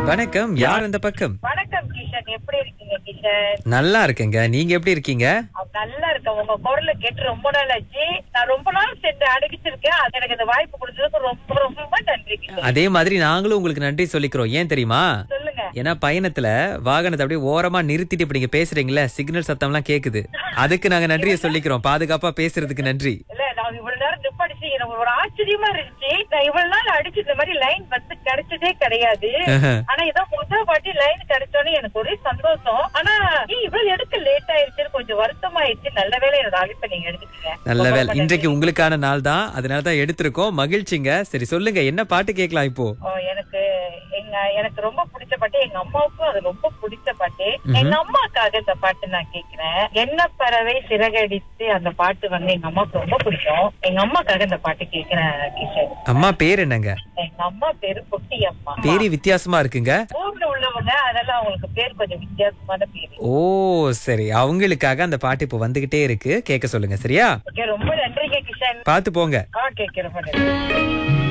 வணக்கம் யார் அந்த பக்கம் வணக்கம் கிஷன் எப்படி இருக்கீங்க கிஷன் நல்லா இருக்கேங்க நீங்க எப்படி இருக்கீங்க அவ- நல்லா இருக்கேன் உங்க குரலை கேட்டு ரொம்ப நாள் ஆச்சு நான் ரொம்ப நாள் சென்று அடிச்சிருக்கேன் அது எனக்கு இந்த வாய்ப்பு கொடுத்ததுக்கு ரொம்ப ரொம்ப நன்றி கிஷன் அதே மாதிரி நாங்களும் உங்களுக்கு நன்றி சொல்லிக்கிறோம் ஏன் தெரியுமா சொல்லுங்க ஏன்னா பயணத்துல வாகனத்தை அப்படியே ஓரமா நிறுத்திட்டு இப்ப நீங்க பேசுறீங்களே சிக்னல் சத்தம்லாம் கேக்குது அதுக்கு நாங்க நன்றியை சொல்லிக்கிறோம் பாதுகாப்பா பேசுறதுக்கு நன்றி இல்ல நான் இவ்வளவு நேரம் நிப்படிச்சு எனக்கு ஒரு ஆச்சரியமா இருந்துச்சு நான் இவ்வளவு நாள் அடிச்சு இந்த மாதிரி லைன் வந்து கிடைச்சதே கிடையாது ஆனா ஏதோ முதல் வாட்டி லைன் கிடைச்சோன்னே எனக்கு ஒரே சந்தோஷம் ஆனா ஏன் இவ்வளவு எடுக்க லேட் ஆயிருச்சுன்னு கொஞ்சம் வருத்தமாயிருச்சு நல்ல வேளை என்னோட அழைப்பை நீங்க எடுத்துக்கீங்க நல்ல ரொம்ப வேலை ரொம்ப இன்றைக்கு உங்களுக்கான நாள் தான் அதனால தான் எடுத்திருக்கோம் மகிழ்ச்சிங்க சரி சொல்லுங்க என்ன பாட்டு கேட்கலாம் இப்போ ஓ, எனக்கு எங்க எனக்கு ரொம்ப பிடிச்ச பாட்டு எங்க அம்மாவுக்கும் அது ரொம்ப பிடிச்ச பாட்டு எங்க அம்மாக்காக இந்த பாட்டு நான் கேக்குறேன் என்ன பறவை சிறகடித்து அந்த பாட்டு வந்து எங்க அம்மாவுக்கு ரொம்ப பிடிக்கும் எங்க அம்மாக்காக இந்த பாட்டு கேக்குறேன் கிஷன் அம்மா பேர் என்னங்க எங்க அம்மா பேரு குட்டி அம்மா பேரு வித்தியாசமா இருக்குங்க ஊர்ல உள்ளவங்க அதெல்லாம் அவங்களுக்கு பேர் கொஞ்சம் வித்தியாசமான பேரு ஓ சரி அவங்களுக்காக அந்த பாட்டு இப்போ வந்துகிட்டே இருக்கு கேட்க சொல்லுங்க சரியா ஓகே ரொம்ப நன்றிங்க கிஷன் பார்த்து போங்க ஆ கேட்க ரொம்ப நன்றி